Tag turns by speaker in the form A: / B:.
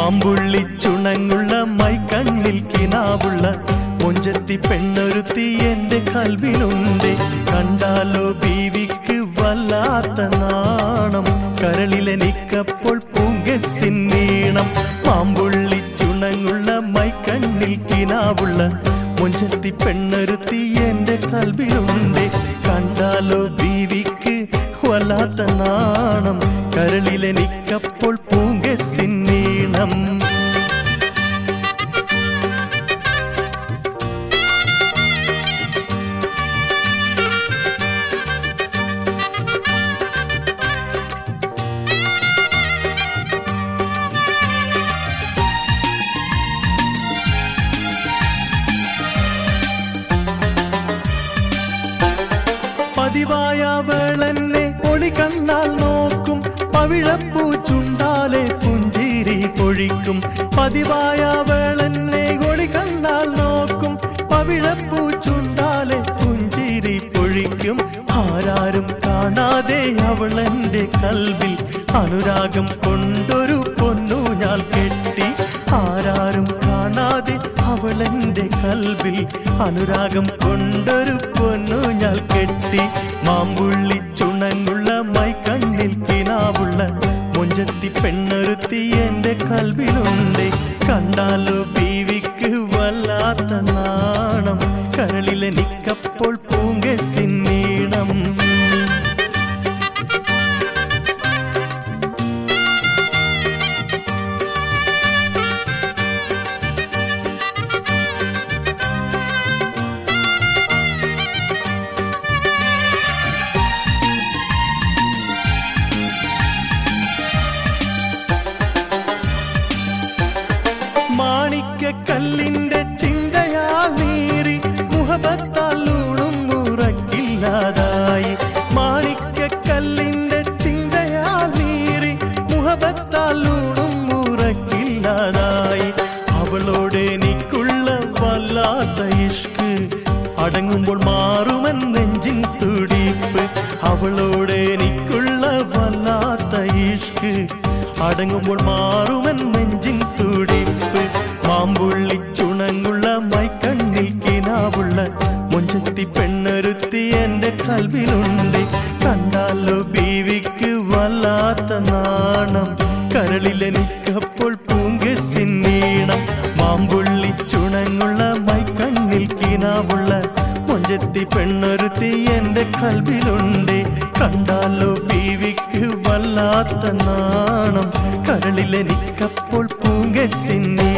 A: മാമ്പുള്ളി ചുണങ്ങുള്ള മൈക്കണ്ണിൽ കിനാവുള്ള മൊഞ്ചത്തി പെണ്ണൊരുത്തി എന്റെ കൽവിലുണ്ട് കണ്ടാലോ ബീവിക്ക് വല്ലാത്ത നാണം കരളിലെനിക്കപ്പോൾ പൂങ്കസിൻ നീണം മാമ്പുള്ളി ചുണങ്ങുള്ള മൈക്കണ്ണിൽ കിനാവുള്ള മൊഞ്ചത്തി പെണ്ണൊരുത്തി എന്റെ കൽവിലുണ്ട് കണ്ടാലോ ബീവിക്ക് വല്ലാത്ത നാണം കരളിലെനിക്കപ്പോൾ പൂങ്കസിൻ നീണം പതിവായ വേളെന്നെ ഒളി കണ്ണാൽ നോക്കും പവിഴപ്പൂ ചുണ്ടാലെ പുഞ്ചിരി പൊഴിക്കും പതിവായ വേളെന്നെ ഒളി കണ്ണാൽ നോക്കും പവിഴപ്പൂ ചുണ്ടാലെ പുഞ്ചിരി പൊഴിക്കും ആരാരും കാണാതെ അവളെന്റെ കൽവിൽ അനുരാഗം കൊണ്ടൊരു പൊന്നു ഞാൻ കെട്ടി ആരാരും കാണാതെ അവളെന്റെ കൽവിൽ അനുരാഗം കൊണ്ടൊരു പൊന്നു ഞാൻ കെട്ടി മാമ്പുള്ളി ചുണങ്ങുള്ള മൈക്കണ്ണിൽ കിനാവുള്ള മൊഞ്ചത്തി പെണ്ണൊരുത്തി എന്റെ കൽവിലുണ്ട് കണ്ടാലോ ബീവിക്ക് വല്ലാത്ത നാണം കരളിലെനിക്കപ്പോൾ പൂങ്കസിൻ നീണം മാണിക്കക്കല്ലിന്റെ ചിന്തയാൽ നീറി മുഹബത്താൽ ഊണും മുറക്കില്ലാതായി മാണിക്കക്കല്ലിന്റെ ചിന്തയാൽ നീറി മുഹബത്താൽ ഊണും മുറക്കില്ലാതായി അവളോട് എനിക്കുള്ള വല്ലാത്ത ഇഷ്ക് അടങ്ങുമ്പോൾ മാറുമൻ നെഞ്ചിൻ തുടിപ്പ് അവളോട് എനിക്കുള്ള വല്ലാത്ത ഇഷ്ക് അടങ്ങുമ്പോൾ മാറുമൻ നെഞ്ചിൻ തുടിപ്പ് മാമ്പുള്ളി ചുണങ്ങുള്ള മൈക്കണ്ണിൽ കിനാവുള്ള മൊഞ്ചത്തി പെണ്ണൊരുത്തി എന്റെ കൽവിലുണ്ട് കണ്ടാലോ ബീവിക്ക് വല്ലാത്ത നാണം കരളിലെനിക്കപ്പോൾ പൂങ്കസിൻ നീണം മാമ്പുള്ളി ചുണങ്ങുള്ള മൈക്കണ്ണിൽ കിനാവുള്ള മൊഞ്ചത്തി പെണ്ണൊരുത്തി എന്റെ കൽവിലുണ്ട് കണ്ടാലോ ബീവിക്ക് വല്ലാത്ത നാണം കരളിലെനിക്കപ്പോൾ പൂങ്കസിൻ നീണം